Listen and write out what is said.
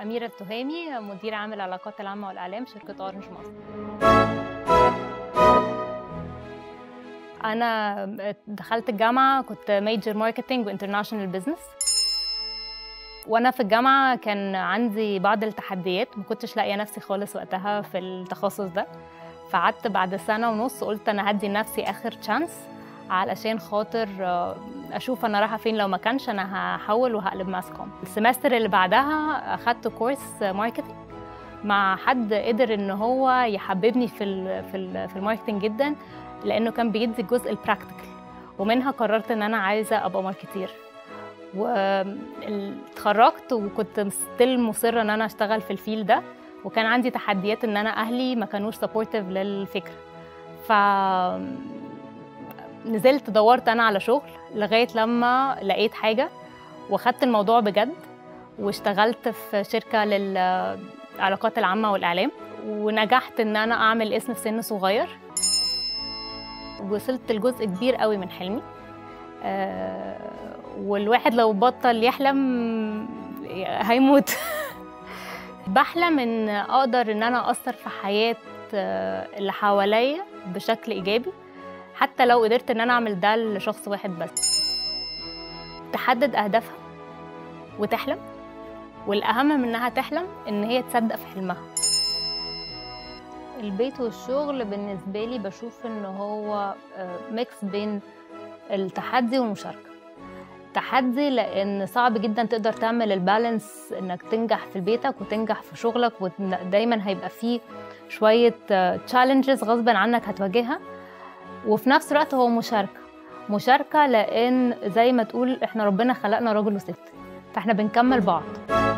أميرة التهامي مدير عام العلاقات العامة والإعلام شركة أورنج مصر أنا دخلت الجامعة كنت ميجر ماركتينج وانترناشونال بزنس وانا في الجامعه كان عندي بعض التحديات ما كنتش لاقيه نفسي خالص وقتها في التخصص ده فقعدت بعد سنه ونص قلت انا هدي لنفسي اخر تشانس علشان خاطر اشوف انا رايحه فين لو ما كانش انا هحول وهقلب ماس كوم السمستر اللي بعدها اخدت كورس ماركتنج مع حد قدر ان هو يحببني في ال في ال في الماركتنج جدا لانه كان بيدي الجزء البراكتيكال ومنها قررت ان انا عايزه ابقى ماركتير واتخرجت وكنت ستيل مصره ان انا اشتغل في الفيل ده وكان عندي تحديات ان انا اهلي ما كانوش سبورتيف للفكره ف نزلت دورت انا على شغل لغايه لما لقيت حاجه واخدت الموضوع بجد واشتغلت في شركه للعلاقات العامه والاعلام ونجحت ان انا اعمل اسم في سن صغير وصلت لجزء كبير قوي من حلمي أه والواحد لو بطل يحلم هيموت بحلم ان اقدر ان انا اثر في حياه اللي حواليا بشكل ايجابي حتى لو قدرت ان انا اعمل ده لشخص واحد بس تحدد اهدافها وتحلم والاهم من انها تحلم ان هي تصدق في حلمها البيت والشغل بالنسبه لي بشوف ان هو ميكس بين التحدي والمشاركه تحدي لان صعب جدا تقدر تعمل البالانس انك تنجح في بيتك وتنجح في شغلك ودايما هيبقى فيه شويه تشالنجز غصبا عنك هتواجهها وفي نفس الوقت هو مشاركه مشاركه لان زي ما تقول احنا ربنا خلقنا راجل وست فاحنا بنكمل بعض